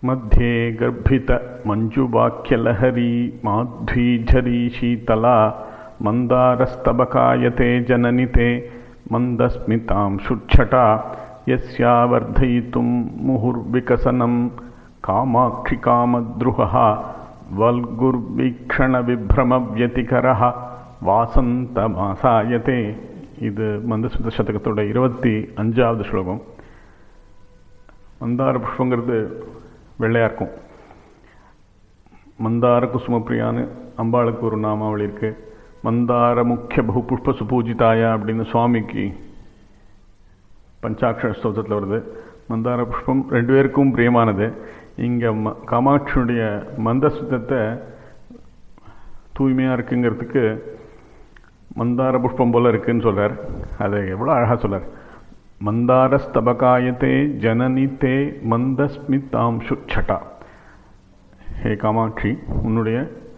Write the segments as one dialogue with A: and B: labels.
A: मध्ये गर्भितमञ्जुवाक्यलहरी माध्वीझरी शीतला मन्दारस्तबकायते जननि ते मन्दस्मितां शुच्छटा यस्या वर्धयितुं मुहुर्विकसनं कामाक्षिकामद्रुहः வல்குர்வீக்ஷணவிப்ரமவியதிகரः வாசந்தமாசாயதே இது மந்தஸ்மித சதகத்தோட இருபத்தி அஞ்சாவது ஸ்லோகம் மந்தார புஷ்பங்கிறது வெள்ளையாக இருக்கும் மந்தார குசுமப்பிரியான்னு அம்பாளுக்கு ஒரு நாமாவளி இருக்கு மந்தார முக்கிய பகு புஷ்ப சுபூஜிதாயா அப்படின்னு சுவாமிக்கு பஞ்சாட்சர ஸ்தோத்திரத்தில் வருது மந்தார புஷ்பம் ரெண்டு பேருக்கும் பிரியமானது இங்கே ம காமாட்சியுடைய மந்தஸ்மிதத்தை தூய்மையாக இருக்குங்கிறதுக்கு மந்தார புஷ்பம் போல இருக்குன்னு சொல்கிறார் அதை எவ்வளோ அழகாக சொல்கிறார் மந்தாரஸ்தபகாயத்தே ஜனனி தே மந்தஸ்மிதாம் சுச்சட்டா ஹே காமாட்சி உன்னுடைய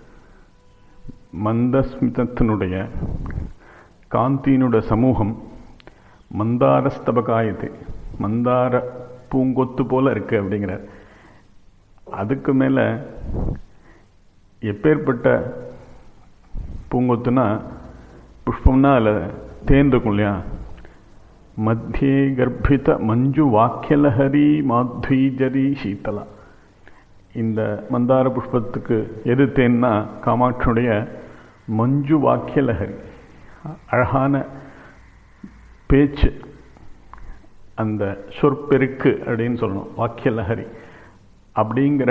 A: மந்தஸ்மிதத்தினுடைய காந்தியினுடைய சமூகம் மந்தாரஸ்தபகாயத்தை மந்தார பூங்கொத்து போல இருக்கு அப்படிங்கிறார் அதுக்கு மேலே எப்பேற்பட்ட பூங்கொத்துனா புஷ்பம்னா அதில் தேன் இருக்கும் இல்லையா மத்தியே கர்ப்பித மஞ்சு வாக்கியலஹரி மாத்வீஜரி சீத்தலா இந்த மந்தார புஷ்பத்துக்கு எது தேன்னா காமாட்சியுடைய மஞ்சு வாக்கியலஹரி அழகான பேச்சு அந்த சொற்பெருக்கு அப்படின்னு சொல்லணும் வாக்கியலஹரி அப்படிங்கிற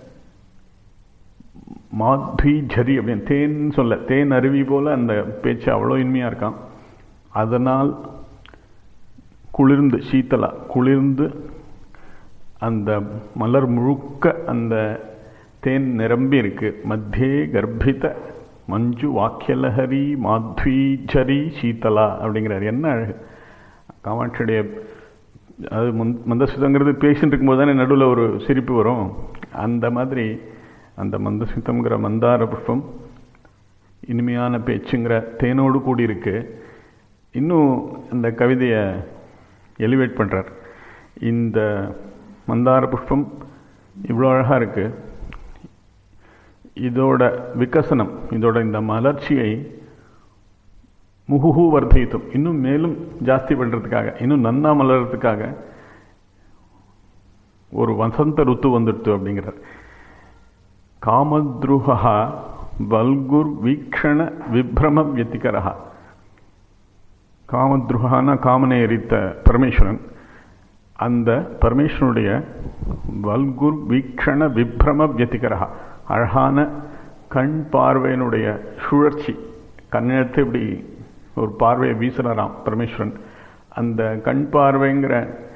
A: மாத்வி ஜரி அப்படின்னு தேன் சொல்ல தேன் அருவி போல அந்த பேச்சு அவ்வளோ இனிமையாக இருக்கான் அதனால் குளிர்ந்து சீத்தலா குளிர்ந்து அந்த மலர் முழுக்க அந்த தேன் நிரம்பி இருக்கு மத்தியே கர்ப்பித மஞ்சு வாக்கியலஹரி மாத்வி ஜரி சீத்தலா அப்படிங்கிறார் என்ன அழகு காமாட்சியுடைய அது மந் மந்தஸ்மிதங்கிறது பேசிட்டு இருக்கும்போது தானே நடுவில் ஒரு சிரிப்பு வரும் அந்த மாதிரி அந்த மந்தஸ்மிதம்ங்கிற மந்தார புஷ்பம் இனிமையான பேச்சுங்கிற தேனோடு கூடி இருக்கு இன்னும் அந்த கவிதையை எலிவேட் பண்ணுறார் இந்த மந்தார புஷ்பம் இவ்வளோ அழகாக இருக்கு இதோட விகசனம் இதோட இந்த மலர்ச்சியை முகுஹு வர்த்தித்தும் இன்னும் மேலும் ஜாஸ்தி பண்ணுறதுக்காக இன்னும் நன்னா மலர்றதுக்காக ஒரு வசந்த ருத்து வந்துடுத்து அப்படிங்கிறார் காமத்ருஹா வல்குர் வீக்ஷண விப்ரம வியத்திகரா காமத்ருஹான காமனை எரித்த பரமேஸ்வரன் அந்த பரமேஸ்வரனுடைய வல்குர் வீக்ஷண விப்ரம வியத்திகரா அழகான கண் பார்வையினுடைய சுழற்சி கண்ணெடுத்து இப்படி ஒரு பார்வையை வீசுகிறாராம் பரமேஸ்வரன் அந்த கண் பார்வைங்கிற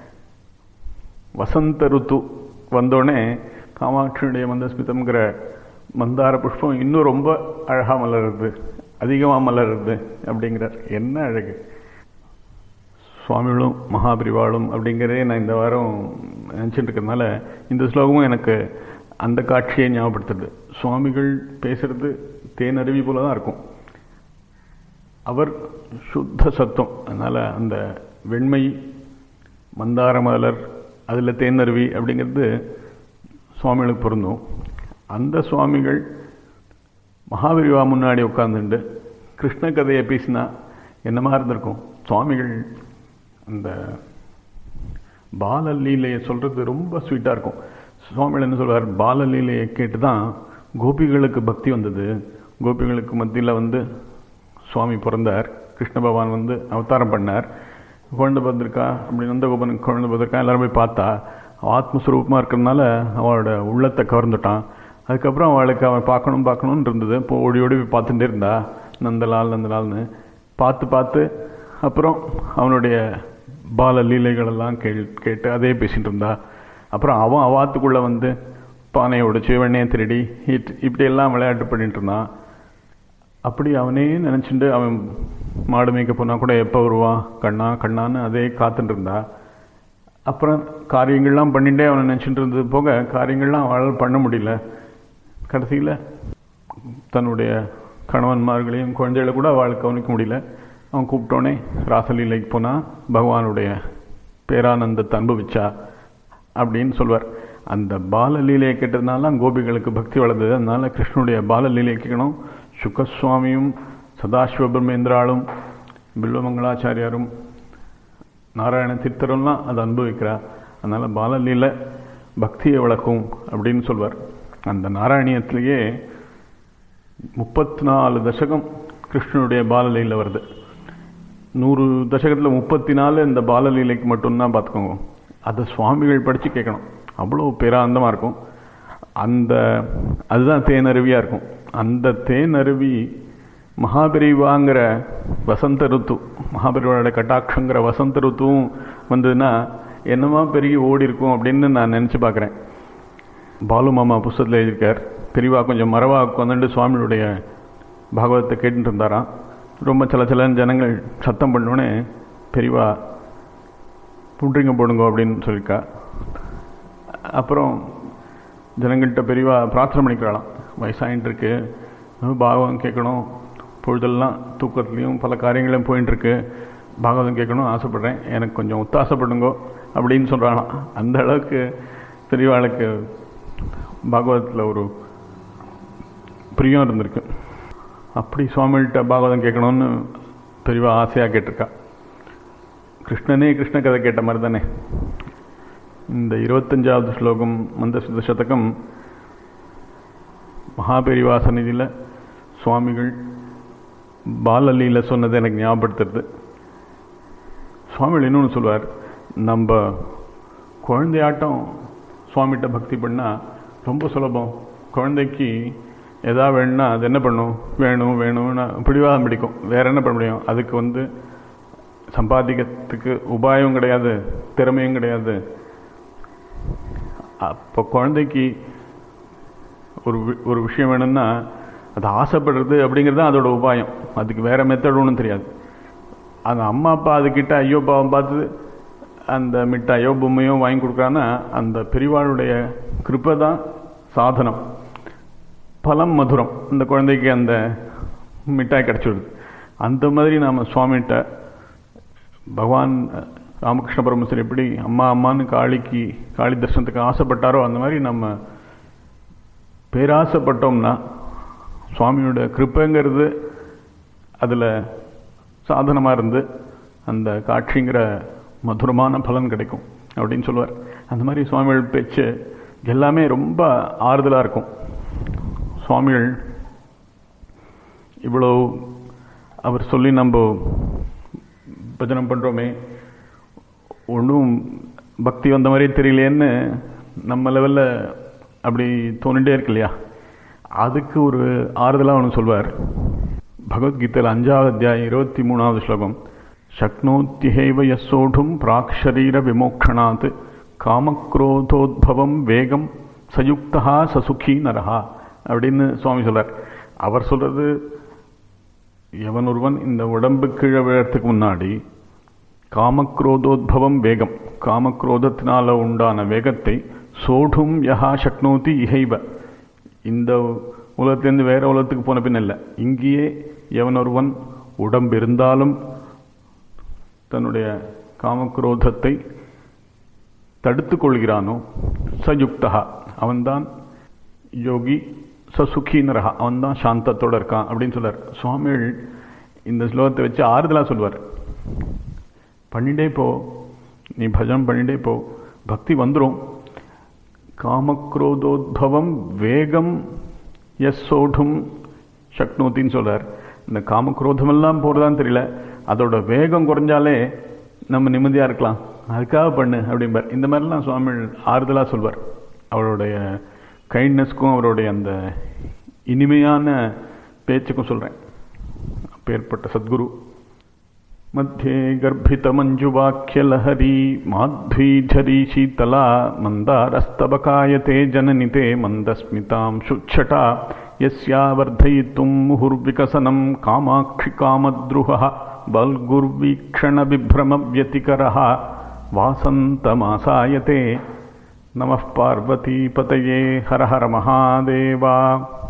A: வசந்த ருத்து வந்தோடனே காமாட்சியுடைய மந்தஸ்மிதம்ங்கிற மந்தார புஷ்பம் இன்னும் ரொம்ப அழகாக மலருது அதிகமாக மலருது அப்படிங்கிறார் என்ன அழகு சுவாமிகளும் மகாபிரிவாளும் அப்படிங்கிறதே நான் இந்த வாரம் நினச்சிட்டு இருக்கிறதுனால இந்த ஸ்லோகமும் எனக்கு அந்த காட்சியை ஞாபகப்படுத்துறது சுவாமிகள் பேசுறது தேனருவி போல தான் இருக்கும் அவர் சுத்த சத்தம் அதனால் அந்த வெண்மை மந்தார மலர் அதில் தேனருவி அப்படிங்கிறது சுவாமிகளுக்கு பொருந்தும் அந்த சுவாமிகள் மகாவிரிவா முன்னாடி உட்காந்துண்டு கிருஷ்ண கதையை பேசினா என்னமா இருந்திருக்கும் சுவாமிகள் அந்த பாலலீலையை சொல்கிறது ரொம்ப ஸ்வீட்டாக இருக்கும் சுவாமிகள் என்ன சொல்வார் பாலலீலையை கேட்டு தான் கோபிகளுக்கு பக்தி வந்தது கோபிகளுக்கு மத்தியில் வந்து சுவாமி பிறந்தார் கிருஷ்ண பகவான் வந்து அவதாரம் பண்ணார் குழந்தை பிறந்திருக்கா அப்படி நந்தகோபனுக்கு குழந்தை பிறந்திருக்கா எல்லாரும் போய் பார்த்தா ஆத்மஸ்வரூபமாக இருக்கிறதுனால அவளோட உள்ளத்தை கவர்ந்துட்டான் அதுக்கப்புறம் அவளுக்கு அவன் பார்க்கணும் பார்க்கணும்னு இருந்தது இப்போ ஓடி ஓடி போய் பார்த்துட்டே இருந்தா நந்தலால் நந்தலால்னு பார்த்து பார்த்து அப்புறம் அவனுடைய பால லீலைகளெல்லாம் கே கேட்டு அதே பேசிகிட்டு இருந்தா அப்புறம் அவன் அவாத்துக்குள்ளே வந்து பானையை உடைச்சு வெண்ணையை திருடி இட் இப்படியெல்லாம் விளையாட்டு பண்ணிட்டு இருந்தான் அப்படி அவனே நினச்சிட்டு அவன் மாடு மேய்க்க போனால் கூட எப்போ வருவான் கண்ணா கண்ணான்னு அதே காத்துட்டு இருந்தா அப்புறம் காரியங்கள்லாம் பண்ணிட்டே அவனை நினச்சிட்டு இருந்தது போக காரியங்கள்லாம் அவளால் பண்ண முடியல கடைசியில் தன்னுடைய கணவன்மார்களையும் குழந்தைகளை கூட அவளுக்கு கவனிக்க முடியல அவன் கூப்பிட்டோன்னே ராசலீலைக்கு போனால் பகவானுடைய பேரானந்தத்தை அனுபவிச்சா அப்படின்னு சொல்வார் அந்த பாலலீலையை கேட்டதுனால கோபிகளுக்கு பக்தி வளர்ந்தது அதனால கிருஷ்ணனுடைய பாலலீலையை கேட்கணும் சுக்கசுவாமியும் சதாசிவ பிரம்மேந்திராலும் பில்வமங்களாச்சாரியாரும் நாராயண தீர்த்தரெல்லாம் அதை அனுபவிக்கிறார் அதனால பாலலீலை பக்தியை வளர்க்கும் அப்படின்னு சொல்வார் அந்த நாராயணியத்திலேயே முப்பத்தி நாலு தசகம் கிருஷ்ணனுடைய பாலலீலை வருது நூறு தசகத்தில் முப்பத்தி நாலு இந்த பாலலீலைக்கு மட்டும்தான் பார்த்துக்கோங்க அதை சுவாமிகள் படித்து கேட்கணும் அவ்வளோ பேராந்தமாக இருக்கும் அந்த அதுதான் தேனருவியாக இருக்கும் அந்த தேனருவி மகாபெரிவாங்கிற வசந்த ருத்து மகாபெரிவாவோட கட்டாட்சங்கிற வசந்த ருத்துவும் வந்ததுன்னா என்னமா பெருகி ஓடி இருக்கும் அப்படின்னு நான் நினச்சி பார்க்குறேன் பாலு மாமா புஸ்தகத்தில் எழுதியிருக்கார் பெரியவா கொஞ்சம் மரவா உட்காந்துட்டு சுவாமியுடைய பாகவதத்தை கேட்டுட்டு இருந்தாராம் ரொம்ப சில சில ஜனங்கள் சத்தம் பண்ணோடனே பெரியவா புன்றிங்க போடுங்க அப்படின்னு சொல்லியிருக்கா அப்புறம் ஜனங்கள்கிட்ட பெரியவா பிரார்த்தனை பண்ணிக்கிறாளாம் வயசாயின்ட்டு இருக்கு பாகவதம் கேட்கணும் பொழுதெல்லாம் தூக்கத்துலேயும் பல காரியங்களையும் போயின்னு இருக்கு பாகவதம் கேட்கணும் ஆசைப்படுறேன் எனக்கு கொஞ்சம் ஒத்தாசைப்படுங்கோ அப்படின்னு சொல்கிறாளாம் அந்த அளவுக்கு பெரியவாளுக்கு பாகவதத்தில் ஒரு பிரியம் இருந்திருக்கு அப்படி சுவாமிகிட்ட பாகவதம் கேட்கணும்னு பெரியவா ஆசையாக கேட்டிருக்கா கிருஷ்ணனே கிருஷ்ண கதை கேட்ட மாதிரி தானே இந்த இருபத்தஞ்சாவது ஸ்லோகம் மந்த சதகம் மகாபெரிவா சந்நிதியில் சுவாமிகள் பாலலீல சொன்னதை எனக்கு ஞாபகப்படுத்துறது சுவாமிகள் இன்னொன்று சொல்வார் நம்ம குழந்தையாட்டம் சுவாமிகிட்ட பக்தி பண்ணால் ரொம்ப சுலபம் குழந்தைக்கு எதா வேணும்னா அது என்ன பண்ணும் வேணும் வேணும்னா பிடிவாதம் பிடிக்கும் வேற என்ன பண்ண முடியும் அதுக்கு வந்து சம்பாதிக்கிறதுக்கு உபாயம் கிடையாது திறமையும் கிடையாது அப்போ குழந்தைக்கு ஒரு ஒரு விஷயம் வேணும்னா அது ஆசைப்படுறது அப்படிங்கிறது தான் அதோட உபாயம் அதுக்கு வேற மெத்தட் ஒன்றும் தெரியாது அந்த அம்மா அப்பா அதுக்கிட்ட ஐயோ பாவம் பார்த்து அந்த மிட்டாயோ பொம்மையோ வாங்கி கொடுக்குறான்னா அந்த பெரிவாளுடைய கிருப்பை தான் சாதனம் பலம் மதுரம் அந்த குழந்தைக்கு அந்த மிட்டாய் கிடச்சிடுது அந்த மாதிரி நாம் சுவாமிகிட்ட பகவான் ராமகிருஷ்ண பரமசர் எப்படி அம்மா அம்மான்னு காளிக்கு காளி தர்சனத்துக்கு ஆசைப்பட்டாரோ அந்த மாதிரி நம்ம பேராசைப்பட்டோம்னா சுவாமியோட கிருப்பைங்கிறது அதில் சாதனமாக இருந்து அந்த காட்சிங்கிற மதுரமான பலன் கிடைக்கும் அப்படின்னு சொல்லுவார் அந்த மாதிரி சுவாமிகள் பேச்சு எல்லாமே ரொம்ப ஆறுதலாக இருக்கும் சுவாமிகள் இவ்வளோ அவர் சொல்லி நம்ம பஜனம் பண்ணுறோமே ஒன்றும் பக்தி வந்த மாதிரியே தெரியலேன்னு நம்ம லெவலில் அப்படி தோணிட்டே இருக்கு இல்லையா அதுக்கு ஒரு ஆறுதலாக ஒன்று சொல்வார் பகவத்கீதையில் அஞ்சாவது அத்தியாயம் இருபத்தி மூணாவது ஸ்லோகம் சக்னோத்தியைவ யசோடும் பிராக்ஷரீர விமோக்ஷனாத் காமக்ரோதோத்பவம் வேகம் சயுக்தா சசுகி நரஹா அப்படின்னு சுவாமி சொல்றார் அவர் சொல்றது எவன் ஒருவன் இந்த உடம்பு கீழே விழறதுக்கு முன்னாடி காமக்ரோதோத்பவம் வேகம் காமக்ரோதத்தினால உண்டான வேகத்தை சோடும் யஹா சக்னோதி இகைவ இந்த உலகத்திலேருந்து வேற உலகத்துக்கு போன பின் இல்லை இங்கேயே எவன் ஒருவன் உடம்பு இருந்தாலும் தன்னுடைய காமக்ரோதத்தை தடுத்து கொள்கிறானோ சயுக்தா அவன்தான் யோகி சசுகீனரகா அவன் தான் சாந்தத்தோடு இருக்கான் அப்படின்னு சொல்றார் சுவாமிகள் இந்த ஸ்லோகத்தை வச்சு ஆறுதலாக சொல்வார் பண்ணிட்டே போ நீ பஜனம் பண்ணிட்டே போ பக்தி வந்துடும் காமக்ரோதோத்பவம் வேகம் எஸ் சோடும் சக்னோத்தின்னு சொல்றார் இந்த காமக்ரோதமெல்லாம் போகிறதான்னு தெரியல அதோட வேகம் குறைஞ்சாலே நம்ம நிம்மதியாக இருக்கலாம் அதுக்காக பண்ணு அப்படிம்பார் இந்த மாதிரிலாம் சுவாமி ஆறுதலாக சொல்வார் அவருடைய கைண்ட்னஸ்க்கும் அவருடைய அந்த இனிமையான பேச்சுக்கும் சொல்கிறேன் அப்பேற்பட்ட சத்குரு मध्ये गर्भितमञ्जुवाक्यलहरी माध्वीझरी शीतला मन्दारस्तबकायते जननि ते मन्दस्मितां शुच्छटा यस्या वर्धयितुं मुहुर्विकसनं कामाक्षि कामद्रुहः बल्गुर्वीक्षणविभ्रमव्यतिकरः वासन्तमासायते नमः पार्वतीपतये हर हर महादेवा